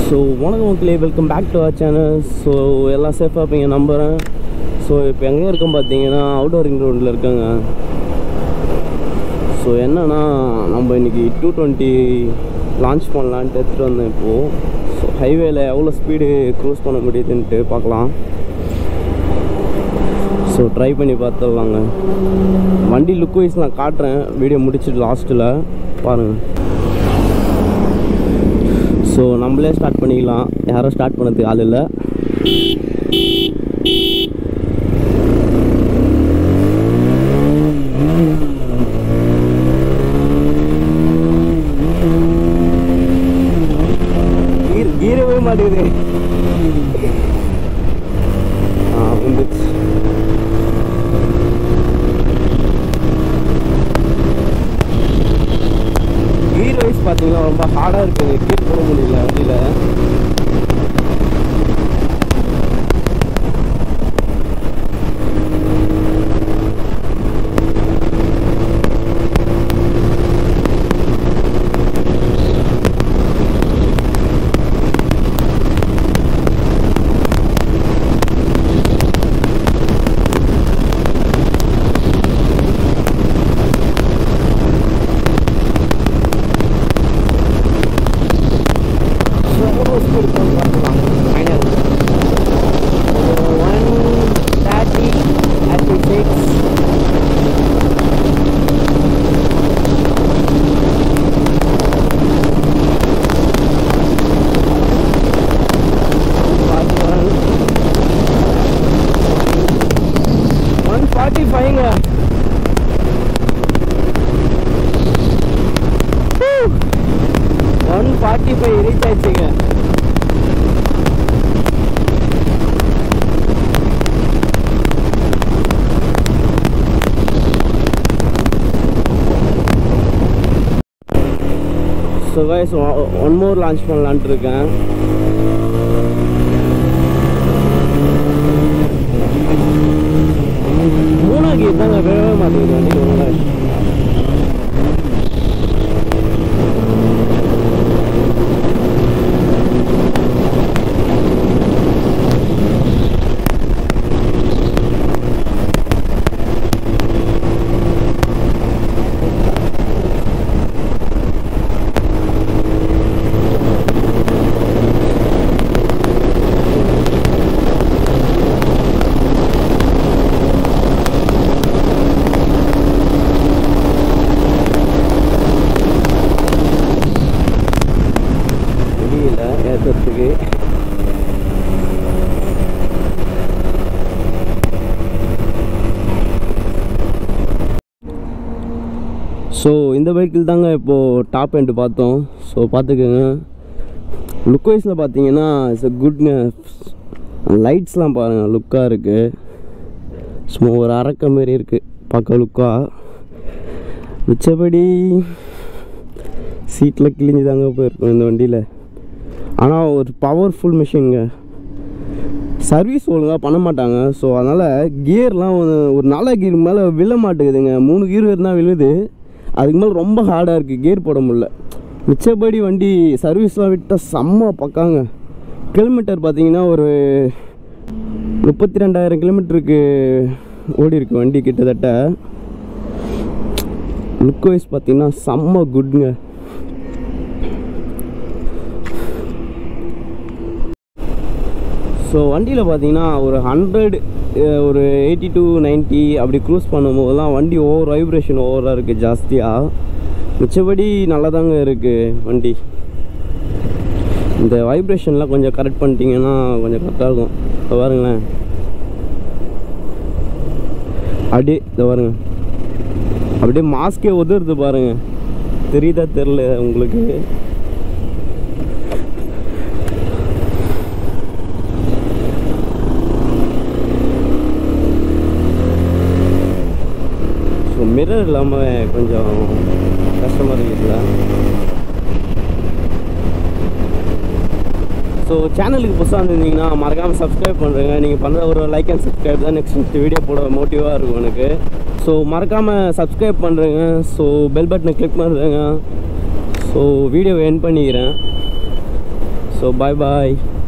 so வணக்கம் மக்களே welcome back to our channel so எல்லாம் சேஃபாக இருப்பீங்க நம்புகிறேன் ஸோ இப்போ எங்கே இருக்கோம் பார்த்தீங்கன்னா அவுட்டோர் ரிங் ரோட்டில் இருக்காங்க ஸோ என்னன்னா நம்ம இன்னைக்கு டூ டுவெண்ட்டி லான்ச் பண்ணலான்ட்டு எடுத்துகிட்டு வந்தேன் இப்போது ஸோ ஹைவேல எவ்வளோ ஸ்பீடு க்ரூஸ் பண்ண முடியுதுன்ட்டு பார்க்கலாம் ஸோ ட்ரை பண்ணி பார்த்துடலாங்க வண்டி லுக் வைஸ் நான் காட்டுறேன் வீடியோ முடிச்சுட்டு லாஸ்ட்டில் பாருங்கள் ஸோ நம்மளே ஸ்டார்ட் பண்ணிக்கலாம் யாரும் ஸ்டார்ட் பண்ணதுக்கு ஆள் இல்லை கீர் கீரவே மாட்டேங்குது ஆ வந்துச்சு கீர் வைஸ் பார்த்தீங்கன்னா ரொம்ப ஹார்டாக இருக்குது கீர் போட முடியல வண்டியில் எவ்வளோ ஸ்பீட் பார்க்கலாம் final one thirty thirty six one forty ஃபைவ்ங்க ஒன் ஃபார்ட்டி ஃபைவ் ரீச் ஆயிடுச்சுங்க so guys one more launch பண்ணலான்ட்டு இருக்கேன் மூணா கீர் தாங்க விழவே மாட்டேங்குது வண்டி ஒழுங்கா முடியல ஏற்றுறதுக்கு ஸோ இந்த பைக்கில் தாங்க இப்போது டாப் எண்டு பார்த்தோம் ஸோ பார்த்துக்கோங்க லுக் வைஸில் பார்த்தீங்கன்னா இட்ஸ் அ குட் லைட்ஸ்லாம் பாருங்கள் லுக்காக இருக்குது சும்மா ஒரு அரக்க மாரி இருக்குது பார்க்க லுக்காக மிச்சபடி சீட்டில் கிழிஞ்சு தாங்க போயிருக்கோம் இந்த வண்டியில் ஆனால் ஒரு பவர்ஃபுல் மிஷினுங்க சர்வீஸ் ஒழுங்காக பண்ண மாட்டாங்க ஸோ அதனால் கியர்லாம் ஒரு ஒரு நல்ல கியர் மேலே விழ மாட்டேங்குதுங்க மூணு கியர் இருந்தால் விழுது அதுக்கு மேலே ரொம்ப ஹார்டாக இருக்குது கியர் போட முடியல மிச்சபடி வண்டி சர்வீஸ்லாம் விட்டால் செம்ம பக்காங்க கிலோமீட்டர் பார்த்தீங்கன்னா ஒரு முப்பத்தி ரெண்டாயிரம் கிலோமீட்டருக்கு ஓடி இருக்கு வண்டி கிட்டத்தட்ட லுக் வைஸ் பார்த்தீங்கன்னா செம்ம குட்ங்க ஸோ வண்டியில் பார்த்தீங்கன்னா ஒரு ஹண்ட்ரட் ஒரு எயிட்டி டு 90 அப்படி க்ரூஸ் பண்ணும்போதெல்லாம் வண்டி ஓவர் வைப்ரேஷன் ஓவராக இருக்குது ஜாஸ்தியாக மிச்சபடி நல்லா தாங்க இருக்குது வண்டி இந்த வைப்ரேஷன்லாம் கொஞ்சம் கரெக்ட் பண்ணிட்டீங்கன்னா கொஞ்சம் கரெக்டாக இருக்கும் இப்போ பாருங்களேன் அப்படியே இதை பாருங்க அப்படியே மாஸ்கே உதறுது பாருங்க தெரியுதா தெரில உங்களுக்கு ஸோ மிரர் இல்லாமல் கொஞ்சம் கஷ்டமாக இருக்குல்ல ஸோ சேனலுக்கு புதுசாக இருந்தீங்கன்னா மறக்காமல் சப்ஸ்கிரைப் பண்ணுறேங்க நீங்கள் பண்ணுற ஒரு லைக் அண்ட் சப்ஸ்கிரைப் தான் நெக்ஸ்ட் நெக்ஸ்ட் வீடியோ போட மோட்டிவாக இருக்கும் எனக்கு ஸோ மறக்காமல் சப்ஸ்கிரைப் பண்ணுறேங்க ஸோ பெல் பட்டனை கிளிக் பண்ணுறேங்க ஸோ வீடியோவை என் பண்ணிக்கிறேன் ஸோ பாய் பாய்